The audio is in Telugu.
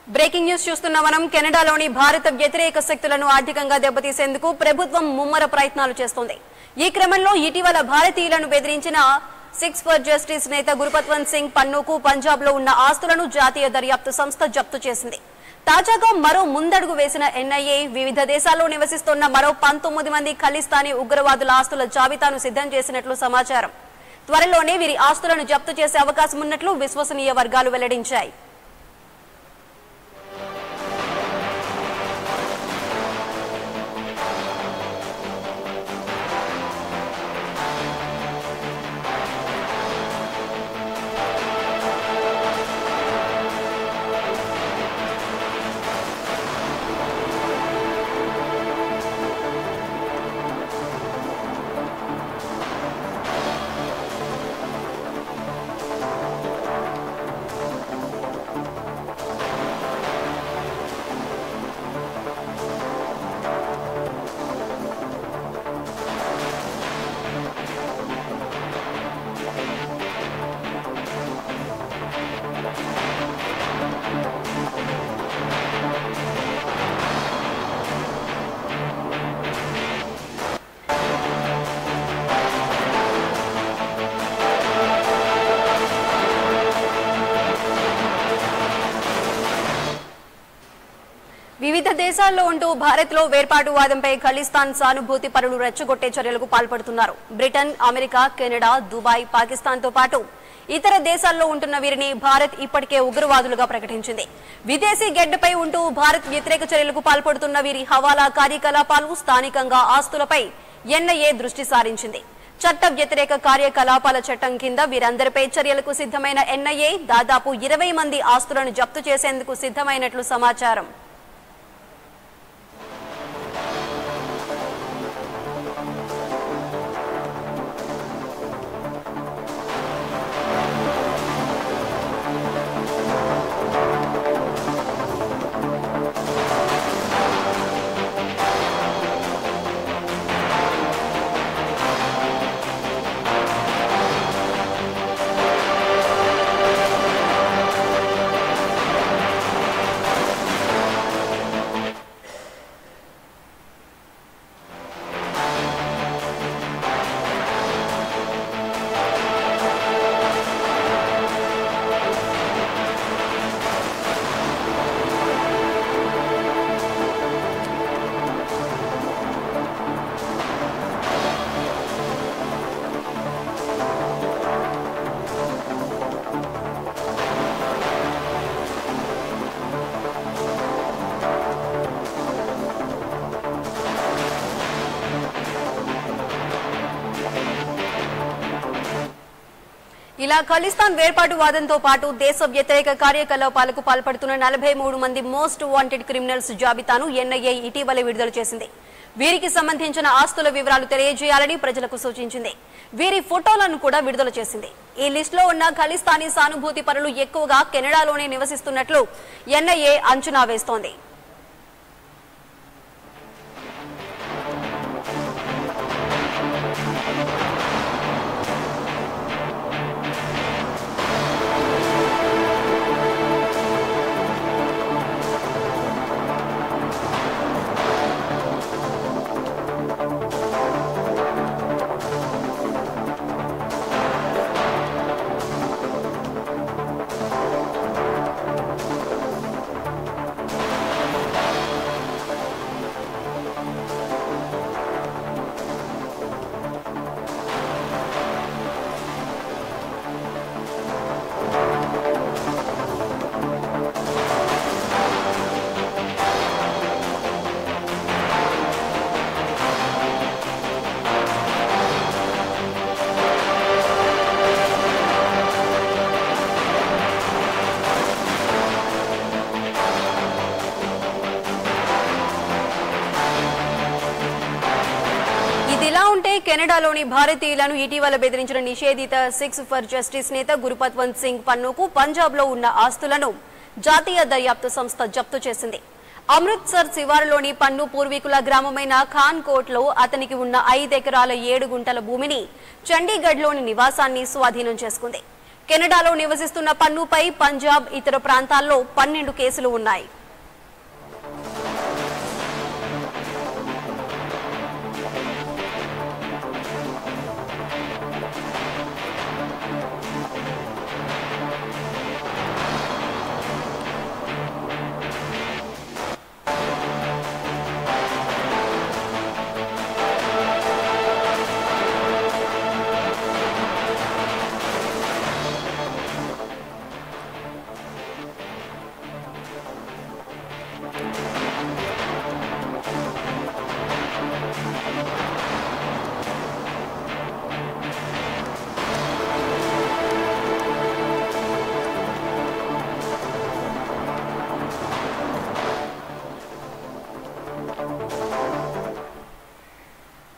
బ్రేకింగ్ న్యూస్ చూస్తున్న మనం కెనడాలోని భారత వ్యతిరేక శక్తులను ఆర్థికంగా దెబ్బతీసేందుకు ప్రభుత్వం ముమ్మర ప్రయత్నాలు చేస్తోంది ఈ క్రమంలో ఇటీవల భారతీయులను బెదిరించిన సిక్స్ ఫర్ జస్టిస్ నేత గురుపత్వంత్ సింగ్ పన్నుకు పంజాబ్ లో ఉన్న ఆస్తులను జాతీయ దర్యాప్తు సంస్థ జప్తు చేసింది తాజాగా మరో ముందడుగు వేసిన ఎన్ఐఏ వివిధ దేశాల్లో నివసిస్తున్న మరో పంతొమ్మిది మంది ఖలిస్తానీ ఉగ్రవాదుల ఆస్తుల జాబితాను సిద్ధం చేసినట్లు సమాచారం త్వరలోనే వీరి ఆస్తులను జప్తు చేసే అవకాశం ఉన్నట్లు విశ్వసనీయ వర్గాలు వెల్లడించాయి వివిధ దేశాల్లో ఉంటూ భారత్ లో వేర్పాటువాదంపై ఖలిస్తాన్ సానుభూతి పరులు రెచ్చగొట్టే చర్యలకు పాల్పడుతున్నారు Britain America Canada Dubai Pakistan తో పాటు ఇతర దేశాల్లో ఉంటున్న వీరిని భారత్ ఇప్పటికే ఉగ్రవాదులుగా ప్రకటించింది విదేశీ గెడ్డపై ఉంటూ భారత్ వ్యతిరేక చర్యలకు పాల్పడుతున్న వీరి హవాలా కార్యకలాపాలు స్థానికంగా ఆస్తులపై ఎన్ఐఏ దృష్టి సారించింది చట్ట వ్యతిరేక కార్యకలాపాల చట్టం కింద వీరందరిపై చర్యలకు సిద్ధమైన ఎన్ఐఏ దాదాపు ఇరవై మంది ఆస్తులను జప్తు చేసేందుకు సిద్ధమైనట్లు సమాచారం ఇలా ఖలిస్తాన్ వేర్పాటు వాదంతో పాటు దేశ వ్యతిరేక కార్యకలాపాలకు పాల్పడుతున్న నలభై మూడు మంది మోస్ట్ వాంటెడ్ క్రిమినల్స్ జాబితాను ఎన్ఐఏ ఇటీవల విడుదల చేసింది వీరికి సంబంధించిన ఆస్తుల వివరాలు తెలియజేయాలని ప్రజలకు సూచించింది వీరి ఫోటోలను కూడా విడుదల చేసింది ఈ లిస్టులో ఉన్న ఖలిస్తానీ సానుభూతి పరులు ఎక్కువగా కెనడాలోనే నివసిస్తున్నట్లు ఎన్ఐఏ అంచనా వేస్తోంది ఇదిలా ఉంటే కెనడాలోని భారతీయులను ఇటీవల బెదిరించిన నిషేధిత సిక్స్ ఫర్ జస్టిస్ నేత గురుపత్వంత్ సింగ్ పన్నుకు పంజాబ్ లో ఉన్న ఆస్తులను జాతీయ దర్యాప్తు సంస్థ జప్తు చేసింది అమృత్సర్ శివారులోని పన్ను పూర్వీకుల గ్రామమైన ఖాన్ కోట్ లో అతనికి ఉన్న ఐదెకరాల ఏడు గుంటల భూమిని చండీగఢ్ లోని నివాసాన్ని స్వాధీనం చేసుకుంది కెనడాలో నివసిస్తున్న పన్నుపై పంజాబ్ ఇతర ప్రాంతాల్లో పన్నెండు కేసులు ఉన్నాయి